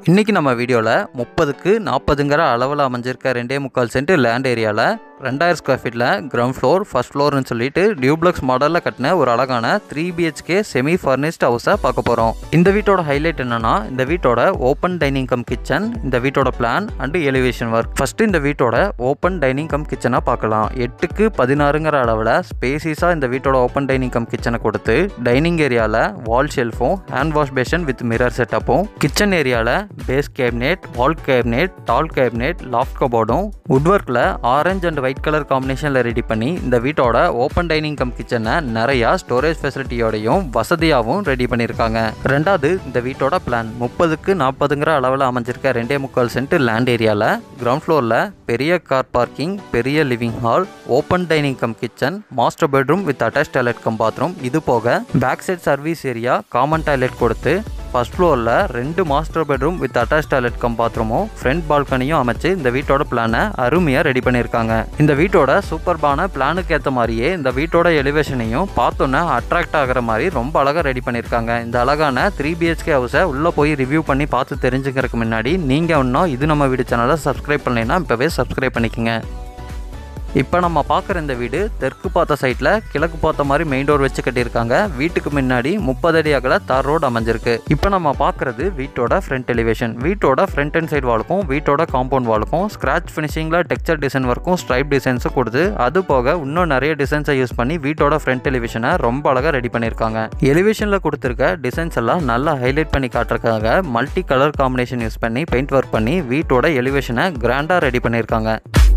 இன்றைக்கி நம்ம வீடியோவில் முப்பதுக்கு நாற்பதுங்கிற அளவில் அமைஞ்சிருக்க ரெண்டே முக்கால் சென்ட் லேண்ட் ஏரியாவில் ரெண்டாயிரம் ஸ்கொயர் ஃபீட்டில் கிரவுண்ட் ஃப்ளோர் ஃபர்ஸ்ட் ஃப்ளோர்னு சொல்லிட்டு டியூப்ளக்ஸ் மாடலில் கட்டின ஒரு அழகான த்ரீ பிஹெச்கே செமி ஃபர்னிஸ்ட் ஹவுஸை பார்க்க போகிறோம் இந்த வீட்டோட ஹைலைட் என்னன்னா இந்த வீட்டோட ஓப்பன் டைனிங் கம் கிச்சன் இந்த வீட்டோட plan and elevation work first இந்த வீட்டோட ஓப்பன் டைனிங் கம் கிச்சனை பார்க்கலாம் எட்டுக்கு பதினாறுங்கிற அளவில் ஸ்பேசிஸாக இந்த வீட்டோட ஓப்பன் டைனிங் கம் கிச்சனை கொடுத்து டைனிங் ஏரியாவில் வால் ஷெல்ஃபும் hand wash basin with mirror செட்டப்பும் கிச்சன் ஏரியாவில் base cabinet wall cabinet tall cabinet loft கபோர்டும் வுட் ஒர்க்கில் ஆரஞ்சு அண்ட் ஒயிட் கலர் காம்பினேஷனில் ரெடி பண்ணி இந்த வீட்டோட ஓப்பன் டைனிங் கம் கிச்சனை நிறையா ஸ்டோரேஜ் ஃபெசிலிட்டியோடையும் வசதியாகவும் ரெடி பண்ணியிருக்காங்க ரெண்டாவது இந்த வீட்டோட பிளான் முப்பதுக்கு நாற்பதுங்கிற அளவில் அமைஞ்சிருக்க ரெண்டே முக்கால் சென்ட் லேண்ட் ஏரியாவில் கிரவுண்ட் ஃப்ளோரில் பெரிய கார் பார்க்கிங் பெரிய living hall open dining cum kitchen master bedroom with attach toilet cum bathroom இது போக back side service area common toilet கொடுத்து ஃபர்ஸ்ட் ஃப்ளோரில் ரெண்டு master bedroom with attach toilet cum பாத்ரூமும் ஃப்ரண்ட் பால்கனியும் அமைச்சு இந்த வீட்டோட பிளானை அருமையாக ரெடி பண்ணியிருக்காங்க இந்த வீட்டோட சூப்பர்பான பிளானுக்கு ஏற்ற மாதிரியே இந்த வீட்டோட எலிவேஷனையும் பார்த்தோன்னே அட்ராக்ட் ஆகிற மாதிரி ரொம்ப அழகாக ரெடி பண்ணியிருக்காங்க இந்த அழகான த்ரீ பிஹெச்கே ஹவுஸை உள்ளே போய் ரிவ்யூ பண்ணி பார்த்து தெரிஞ்சுக்கிறதுக்கு முன்னாடி நீங்கள் இன்னும் இது நம்ம வீடு சேனலை சப்ஸ்கிரைப் பண்ணலைன்னா இப்போவே சப்ஸ்கிரைப் பண்ணிக்கோங்க இப்போ நம்ம பார்க்குற இந்த வீடு தெற்கு பார்த்த சைட்டில் கிழக்கு பார்த்த மாதிரி மெயின் டோர் வச்சு கட்டியிருக்காங்க வீட்டுக்கு முன்னாடி முப்பது அடி அகல தார் ரோடு அமைஞ்சிருக்கு இப்போ நம்ம பார்க்குறது வீட்டோட ஃப்ரண்ட் எலிவேஷன் வீட்டோட ஃப்ரண்ட் அண்ட் சைடு வாலுக்கும் வீட்டோட காம்பவுண்ட் வாலுக்கும் ஸ்க்ராச் ஃபினிஷிங்கில் டெக்ஸ்சர் டிசைன் ஒர்க்கும் ஸ்ட்ரைப் டிசைன்ஸும் கொடுத்து அது போக இன்னும் நிறைய டிசைன்ஸை யூஸ் பண்ணி வீட்டோட ஃப்ரண்ட் எலிவேஷனை ரொம்ப அழகாக ரெடி பண்ணியிருக்காங்க எலிவேஷனில் கொடுத்துருக்க டிசைன்ஸ் எல்லாம் நல்லா ஹைலைட் பண்ணி காட்டுறதுக்காக மல்டி கலர் காம்பினேஷன் யூஸ் பண்ணி பெயிண்ட் ஒர்க் பண்ணி வீட்டோட எலிவேஷனை கிராண்டாக ரெடி பண்ணியிருக்காங்க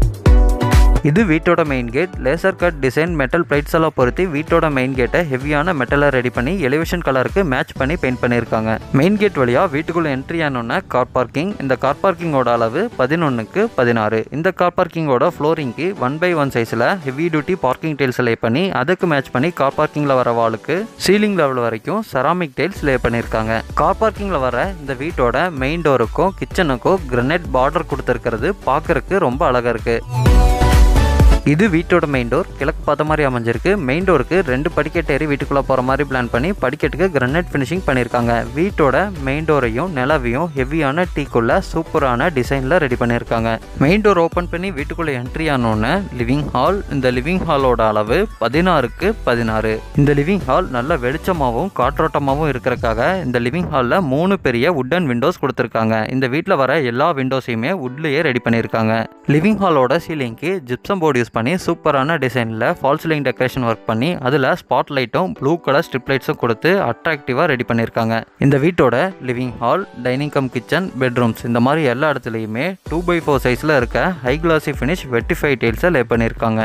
இது வீட்டோட main gate laser cut design metal plates எல்லாம் பொருத்தி வீட்டோட மெயின் கேட்டை ஹெவியான மெட்டலை ரெடி பண்ணி எலிவேஷன் கலருக்கு மேட்ச் பண்ணி பெயிண்ட் பண்ணியிருக்காங்க மெயின் கேட் வழியாக வீட்டுக்குள்ளே என்ட்ரி ஆனோன்னா கார் பார்க்கிங் இந்த கார் பார்க்கிங்கோட அளவு பதினொன்றுக்கு பதினாறு இந்த கார் பார்க்கிங்கோட ஃப்ளோரிங்க்கு ஒன் பை ஒன் சைஸில் heavy duty parking tiles lay பண்ணி அதுக்கு மேட்ச் பண்ணி கார் பார்க்கிங்கில் வர வாளுக்கு சீலிங் லெவல் வரைக்கும் செராமிக் டைல்ஸ் லே பண்ணியிருக்காங்க கார் பார்க்கிங்கில் வர இந்த வீட்டோட மெயின் டோருக்கும் கிச்சனுக்கும் கிரனைட் பார்டர் கொடுத்துருக்கிறது பார்க்கறதுக்கு ரொம்ப அழகாக இருக்குது இது வீட்டோட மெயின் டோர் கிழக்கு பார்த்த மாதிரி அமைஞ்சிருக்கு மெயின் டோருக்கு ரெண்டு படிக்கட்டு ஏறி வீட்டுக்குள்ளே போகிற மாதிரி பிளான் பண்ணி படிக்கட்டுக்கு கிரனைட் ஃபினிஷிங் பண்ணியிருக்காங்க வீட்டோட மெயின் டோரையும் நிலவையும் ஹெவியான டீக்குள்ள சூப்பரான டிசைனில் ரெடி பண்ணியிருக்காங்க மெயின் டோர் ஓப்பன் பண்ணி வீட்டுக்குள்ளே என்ட்ரி ஆனோன்னு லிவிங் ஹால் இந்த லிவிங் ஹாலோட அளவு பதினாறுக்கு பதினாறு இந்த லிவிங் ஹால் நல்ல வெளிச்சமாகவும் காற்றோட்டமாகவும் இருக்கிறக்காக இந்த லிவிங் ஹாலில் மூணு பெரிய உட்டன் விண்டோஸ் கொடுத்துருக்காங்க இந்த வீட்டில் வர எல்லா விண்டோஸையுமே உட்லேயே ரெடி பண்ணியிருக்காங்க லிவிங் ஹாலோட சீலிங்க்கு ஜிப்சம் போர்டு யூஸ் பண்ணி சூப்பரான டிசைனில் ஃபால் சீலிங் டெக்கரேஷன் ஒர்க் பண்ணி அதில் ஸ்பாட் லைட்டும் ப்ளூ கலர் ஸ்ட்ரிப் லைட்ஸும் கொடுத்து அட்ராக்டிவாக ரெடி பண்ணியிருக்காங்க இந்த வீட்டோட living hall dining cum kitchen bedrooms இந்த மாதிரி எல்லா இடத்துலையுமே டூ பை ஃபோர் சைஸில் இருக்க ஹை கிளாசி ஃபினிஷ் வெட்டிஃபை டைல்ஸை லே பண்ணியிருக்காங்க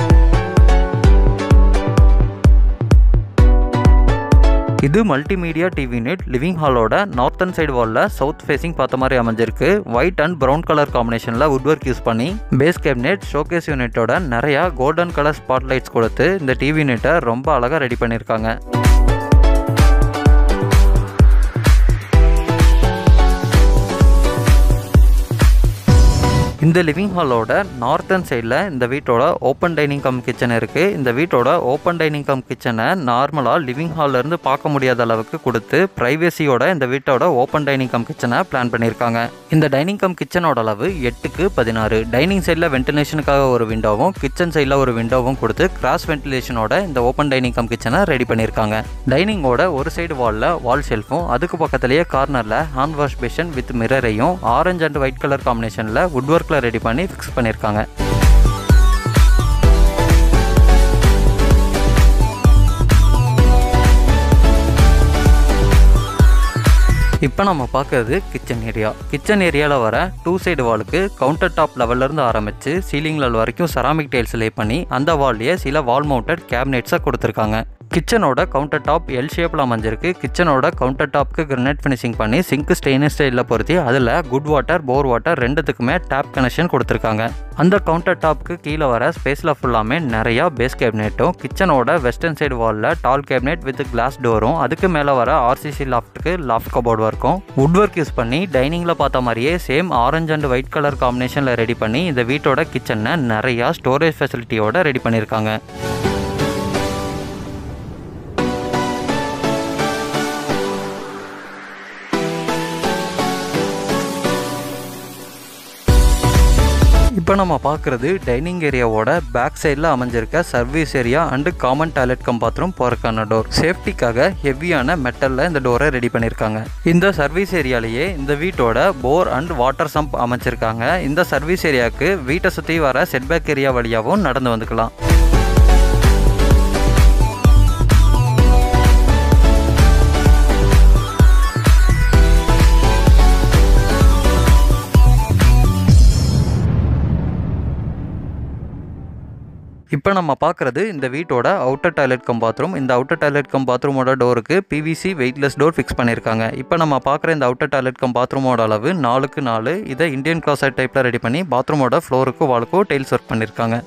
இது மல்டிமீடியா டிவி நெட் லிவிங் ஹாலோட நார்த்தன் சைடு வாலில் சவுத் ஃபேசிங் பார்த்த மாதிரி அமைஞ்சிருக்கு ஒயிட் அண்ட் ப்ரௌன் கலர் காம்பினேஷனில் வுட் ஒர்க் யூஸ் பண்ணி பேஸ் கேபினெட் ஷோகேஸ் யூனிட்டோட நிறையா கோல்டன் கலர் ஸ்பாட் லைட்ஸ் கொடுத்து இந்த டிவி நெட்டை ரொம்ப அழகாக ரெடி பண்ணியிருக்காங்க இந்த லிவிங் ஹாலோட நார்த்தன் சைடில் இந்த வீட்டோட ஓப்பன் டைனிங் கம் கிச்சன் இருக்குது இந்த வீட்டோட ஓப்பன் டைனிங் கம் கிச்சனை நார்மலாக லிவிங் ஹால்லேருந்து பார்க்க முடியாத அளவுக்கு கொடுத்து ப்ரைவேசியோட இந்த வீட்டோட ஓப்பன் டைனிங் கம் கிச்சனை பிளான் பண்ணியிருக்காங்க இந்த டைனிங் கம் கிச்சனோட அளவு எட்டுக்கு பதினாறு டைனிங் சைடில் வென்டிலேஷனுக்காக ஒரு விண்டோவும் கிச்சன் சைடில் ஒரு விண்டோவும் கொடுத்து கிராஸ் வென்டிலேஷனோட இந்த ஓப்பன் டைனிங் கம் கிச்சனை ரெடி பண்ணியிருக்காங்க டைனிங்கோட ஒரு சைடு வாலில் வால் ஷெல்ஃபும் அதுக்கு பக்கத்துலேயே கார்னரில் ஹேண்ட் வாஷ் பேஷன் வித் மிரரையும் ஆரஞ்சு அண்ட் ஒயிட் கலர் காம்பினேஷனில் வுட் ஒர்க்கில் ரெடி பண்ணி ஃபிக்ஸ் பண்ணியிருக்காங்க இப்போ நம்ம பார்க்கறது கிச்சன் ஏரியா கிச்சன் ஏரியாவில் வர டூ சைடு வாலுக்கு கவுண்டர் டாப் லெவல்லேருந்து ஆரம்பித்து சீலிங் லெவல் வரைக்கும் செராமிக் டைல்ஸ் லே பண்ணி அந்த வால்லையே சில வால் மவுண்டட் கேபினெட்ஸை கொடுத்துருக்காங்க கிச்சனோட கவுண்டர் டாப் எல் ஷேப்பில் அமைஞ்சிருக்கு கிச்சனோட கவுண்டர் டாப்க்கு கிரனைட் ஃபினிஷிங் பண்ணி சிங்க் ஸ்டெயின்லெஸ் ஸ்டைலில் பொருத்தி அதில் குட் வாட்டர் போர் வாட்டர் ரெண்டுத்துக்குமே டேப் கனெக்ஷன் கொடுத்துருக்காங்க அந்த கவுண்டர் டாப்க்கு கீழே வர ஸ்பேஸில் ஃபுல்லாமே நிறையா பேஸ் கேபினெட்டும் கிச்சனோட வெஸ்டர்ன் சைடு வாலில் டால் கேபினெட் வித் கிளாஸ் டோரும் அதுக்கு மேலே வர ஆர்சிசி லாஃப்ட்டுக்கு லாஃப்ட் கபோர்டு ஒர்க்கும் வுட் ஒர்க் யூஸ் பண்ணி டைனிங்கில் பார்த்த மாதிரியே same orange and white colour காம்பினேஷனில் ரெடி பண்ணி இந்த வீட்டோட கிச்சனை நிறையா ஸ்டோரேஜ் ஃபெசிலிட்டியோட ரெடி பண்ணியிருக்காங்க இப்போ நம்ம பார்க்குறது டைனிங் ஏரியாவோட பேக் சைடில் அமைஞ்சிருக்க service area and common toilet cum bathroom போகிறக்கான டோர் சேஃப்டிக்காக ஹெவியான மெட்டலில் இந்த டோரை ரெடி பண்ணியிருக்காங்க இந்த சர்வீஸ் ஏரியாலேயே இந்த வீட்டோட போர் அண்ட் வாட்டர் சம்ப் அமைச்சிருக்காங்க இந்த சர்வீஸ் ஏரியாவுக்கு வீட்டை சுற்றி வர செட்பேக் ஏரியா வழியாகவும் நடந்து வந்துக்கலாம் இப்போ நம்ம பார்க்குறது இந்த வீட்டோட அவுட்டர் டாய்லெட் கம் பாத்ரூம் இந்த அவுட்டர் டாய்லெட் கம் பாத்ரூமோட டோருக்கு பிவிசி வெயிட்லெஸ் டோர் ஃபிக்ஸ் பண்ணியிருக்காங்க இப்போ நம்ம பார்க்குற இந்த அவுட்டர் டாய்லெட் கம் பாத்ரூமோட அளவு நாலுக்கு நாலு இதை இந்தியன் கிளாசட் டைப்பில் ரெடி பண்ணி பாத்ரூமோட ஃப்ளோருக்கு வாலுக்கும் டைல்ஸ் ஒர்க் பண்ணியிருக்காங்க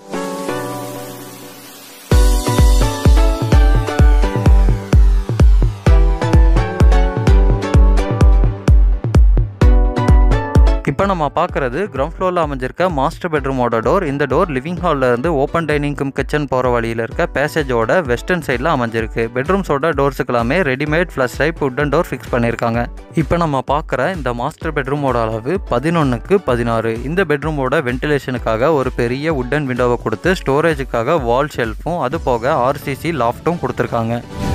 இப்போ நம்ம பார்க்குறது கிரவுண்ட் ஃப்ளோரில் அமைஞ்சிருக்க மாஸ்டர் பெட்ரூமோட டோர் இந்த டோர் லிவிங் ஹாலில் இருந்து ஓப்பன் டைனிங் கம் கிச்சன் போகிற வழியில் இருக்க பேசேஜோட வெஸ்டர்ன் சைடில் அமைஞ்சிருக்கு பெட்ரூம்ஸோட டோர்ஸுக்கு எல்லாமே readymade flush type wooden door fix பண்ணியிருக்காங்க இப்போ நம்ம பார்க்குற இந்த மாஸ்டர் பெட்ரூமோட அளவு பதினொன்றுக்கு பதினாறு இந்த பெட்ரூமோட வென்டிலேஷனுக்காக ஒரு பெரிய உட்டன் விண்டோவை கொடுத்து ஸ்டோரேஜுக்காக வால் ஷெல்ஃபும் அது போக ஆர்சிசி லாஃப்ட்டும் கொடுத்துருக்காங்க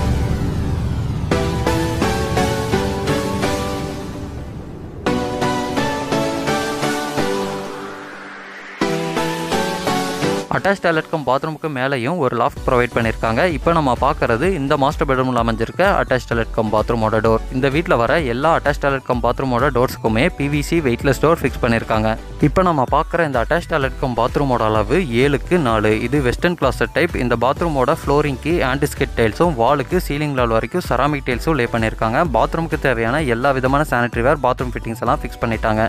அட்டாச் டாய்லெட்க்கும் பாத்ரூமுக்கு மேலேயும் ஒரு லாஃப்ட் ப்ரொவைட் பண்ணியிருக்காங்க இப்போ நம்ம பார்க்குறது இந்த மாஸ்டர் பெட்ரூமில் அமைஞ்சிருக்க அட்டாச் டாய்லெட் கம் பாத்ரூமோட டோர் இந்த வீட்டில் வர எல்லா அட்டாச் டாய்லெட் கம் பாத்ரூமோட டோர்ஸுக்குமே பிவிசி வெயிட்லெஸ் டோர் ஃபிக்ஸ் பண்ணியிருக்காங்க இப்போ நம்ம பார்க்குற இந்த அட்டாச் டாய்லெட் கம் பாத்ரூமோட அளவு ஏழுக்கு நாலு இது வெஸ்டர்ன் கிளாஸட் டைப் இந்த பாத்ரூமோட ஃப்ளோரிங்க்கு ஆன்டிஸ்கெட் டைல்ஸும் வாலுக்கு சீலிங் லால் வரைக்கும் செராமிக் டைல்ஸும் லே பண்ணியிருக்காங்க பாத்ரூமுக்கு தேவையான எல்லா விதமான சானிட்டரி வேர் பாத்ரூம் ஃபிட்டிங்ஸ் எல்லாம் ஃபிக்ஸ் பண்ணிட்டாங்க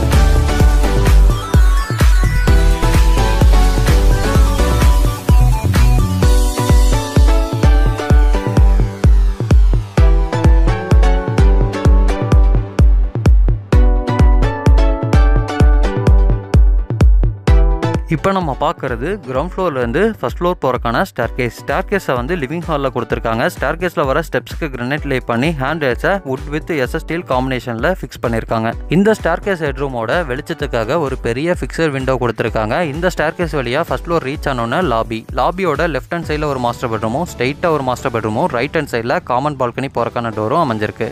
இப்போ நம்ம பார்க்குறது கிரவுண்ட் ஃப்ளோர்லேருந்து ஃபஸ்ட் ஃப்ளோர் போகிறக்கான ஸ்டார் கேஸ் ஸ்டார் கேஸை வந்து லிவிங் ஹாலில் கொடுத்துருக்காங்க ஸ்டார் கேஸில் வர ஸ்டெப்ஸ்க்கு கிரனைட் லே பண்ணி ஹேண்ட் ரேஸை வுட் வித் எஸ்எஸ் ஸ்டீல் காம்பினேஷனில் ஃபிக்ஸ் பண்ணியிருக்காங்க இந்த ஸ்டார் கேஸ் ஹெட்ரூமோட வெளிச்சத்துக்காக ஒரு பெரிய ஃபிக்ஸர் விண்டோ கொடுத்துருக்காங்க இந்த ஸ்டார் கேஸ் வழியாக ஃபஸ்ட் ஃப்ளோர் ரீச் ஆனோன்னே லாபி லாபியோட லெஃப்ட் ஹேண்ட் சைடில் ஒரு மாஸ்டர் பெட்ரூமும் ஸ்ட்ரைட்டாக ஒரு மாஸ்டர் பெட்ரூமும் ரைட் ஹேண்ட் சைடில் காமன் பால்கனி போகிறக்கான டோரும் அமைஞ்சிருக்கு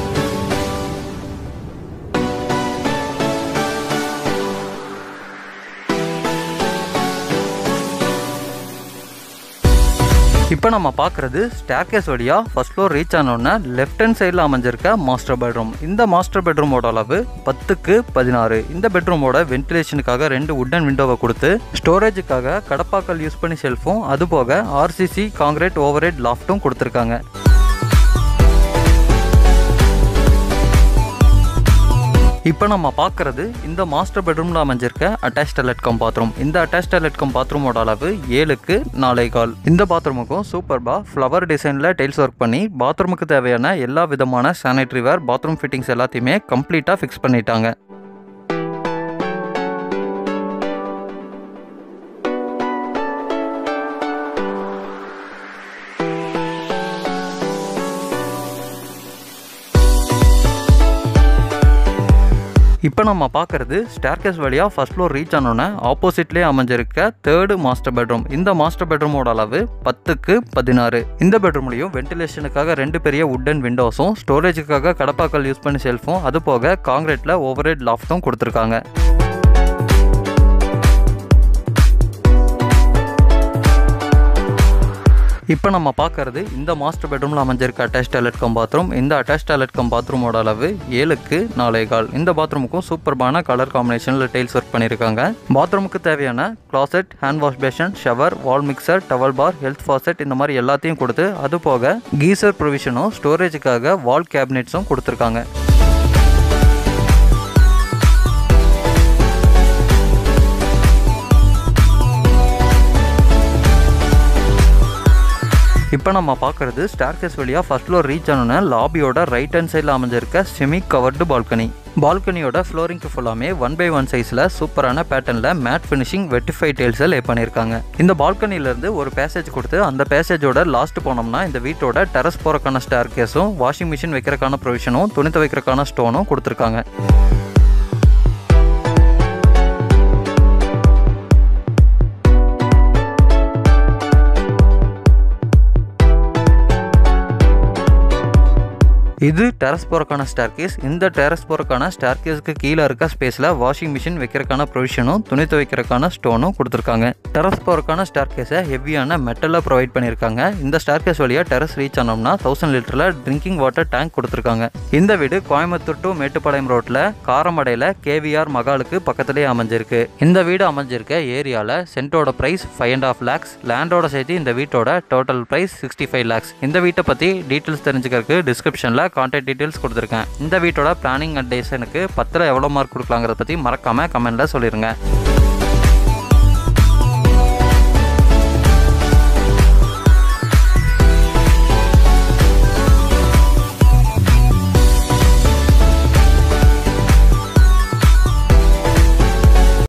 இப்போ நம்ம பார்க்குறது ஸ்டேர்கேஸ் வழியாக ஃபர்ஸ்ட் ஃப்ளோர் ரீச் ஆனோடனே லெஃப்ட் ஹேண்ட் சைடில் அமைஞ்சிருக்க மாஸ்டர் பெட்ரூம் இந்த மாஸ்டர் பெட்ரூமோட அளவு பத்துக்கு பதினாறு இந்த பெட்ரூமோட வென்டிலேஷனுக்காக ரெண்டு உட்டன் விண்டோவை கொடுத்து ஸ்டோரேஜுக்காக கடப்பாக்கல் யூஸ் பண்ணி ஷெல்ஃபும் அது போக ஆர்சிசி காங்கிரீட் ஓவர்ஹெட் லாஃப்ட்டும் கொடுத்துருக்காங்க இப்போ நம்ம பார்க்குறது இந்த மாஸ்டர் பெட்ரூமில் அமைஞ்சிருக்க அட்டாச் டாய்லெட் கம் பாத்ரூம் இந்த அட்டாச் டாய்லெட் கம் பாத்ரூமோட அளவு ஏழுக்கு நாலே கால் இந்த பாத்ரூமுக்கும் சூப்பர்பா ஃப்ளவர் டிசைனில் டைல்ஸ் ஒர்க் பண்ணி பாத்ரூமுக்கு தேவையான எல்லா விதமான சானிட்டரி வேர் பாத்ரூம் ஃபிட்டிங்ஸ் எல்லாத்தையுமே கம்ப்ளீட்டாக ஃபிக்ஸ் பண்ணிட்டாங்க இப்போ நம்ம பார்க்குறது ஸ்டேர்கேஸ் வழியாக ஃபர்ஸ்ட் ஃப்ளோர் ரீச் ஆனோன்னே ஆப்போசிட்லேயே அமைஞ்சிருக்க தேர்டு மாஸ்டர் பெட்ரூம் இந்த மாஸ்டர் பெட்ரூமோட அளவு பத்துக்கு பதினாறு இந்த பெட்ரூம்லையும் வென்டிலேஷனுக்காக ரெண்டு பெரிய உட்டன் விண்டோஸும் ஸ்டோரேஜுக்காக கடப்பாக்கல் யூஸ் பண்ணி ஷெல்ஃபும் அது போக காங்கிரீட்டில் ஓவர்ஹெட் லாஃப்ட்டும் கொடுத்துருக்காங்க இப்போ நம்ம பார்க்கறது இந்த மாஸ்டர் பெட்ரூமில் அமைஞ்சிருக்க அட்டாச் டாய்லெட் கம் பாத்ரூம் இந்த அட்டாச் டாய்லெட் கம் பாத்ரூமோட அளவு ஏழுக்கு நாலே கால் இந்த பாத்ரூமுக்கும் சூப்பர்பான கலர் காம்பினேஷனில் டைல்ஸ் ஒர்க் பண்ணியிருக்காங்க பாத்ரூமுக்கு தேவையான closet hand wash basin shower wall mixer towel bar health faucet இந்த மாதிரி எல்லாத்தையும் கொடுத்து அது போக கீசர் ப்ரொவிஷனும் ஸ்டோரேஜுக்காக வால் கேபினெட்ஸும் கொடுத்துருக்காங்க இப்போ நம்ம பார்க்குறது ஸ்டார்கேஸ் வழியாக ஃபர்ஸ்ட் ஃப்ளோர் ரீச் ஆனோன்னே லாபியோட ரைட் ஹேண்ட் சைடில் அமைஞ்சிருக்க செமி கவர்டு பால்கனி பால்கனியோட ஃப்ளோரிங்க்கு ஃபுல்லாமே ஒன் பை ஒன் சைஸில் சூப்பரான பேட்டர்னில் மேட் ஃபினிஷிங் வெட்டிஃபை டைல்ஸை லே பண்ணியிருக்காங்க இந்த பால்கனிலேருந்து ஒரு பேசேஜ் கொடுத்து அந்த பேசேஜோட லாஸ்ட் போனோம்னா இந்த வீட்டோட டெரஸ் போகிறக்கான ஸ்டார் கேஸும் வாஷிங் மிஷின் வைக்கிறக்கான ப்ரொவிஷனும் துணி துவைக்கிறக்கான ஸ்டோனும் கொடுத்துருக்காங்க இது டெரஸ் போகிறக்கான ஸ்டார் கேஸ் இந்த டெரஸ் போகிறக்கான ஸ்டார் கேஸ்க்கு கீழே இருக்க ஸ்பேஸில் வாஷிங் மிஷின் வைக்கிறக்கான ப்ரொவிஷனும் துணி துவைக்கிறக்கான ஸ்டோனும் கொடுத்துருக்காங்க டெரஸ் போகிறக்கான ஸ்டார் கேஸை ஹெவியான மெட்டலில் ப்ரொவைட் பண்ணியிருக்காங்க இந்த ஸ்டார் கேஸ் வழியாக டெரஸ் ரீச் ஆனோம்னா தௌசண்ட் லிட்டரில் ட்ரிங்கிங் வாட்டர் டேங்க் கொடுத்துருக்காங்க இந்த வீடு கோயம்புத்தூர் டு மேட்டுப்பாளையம் ரோட்டில் காரமடையில் கேவிஆர் மகாலுக்கு பக்கத்துலேயே அமைஞ்சிருக்கு இந்த வீடு அமைஞ்சிருக்க ஏரியாவில் சென்ட்டோட price five and half lakhs லேண்டோட சேர்த்து இந்த வீட்டோட total price sixty five lakhs இந்த வீட்டை பற்றி டீட்டெயில்ஸ் தெரிஞ்சுக்கிறதுக்கு டிஸ்கிரிப்ஷனில் கான்டாக்ட் டீட்டெயில்ஸ் கொடுத்துருக்கேன் இந்த வீட்டோட பிளானிங் அண்ட் டேஷனுக்கு பத்தில் எவ்வளோ மார்க் கொடுக்கலாங்கிறத பற்றி மறக்காமல் கமெண்ட்டில் சொல்லிடுங்க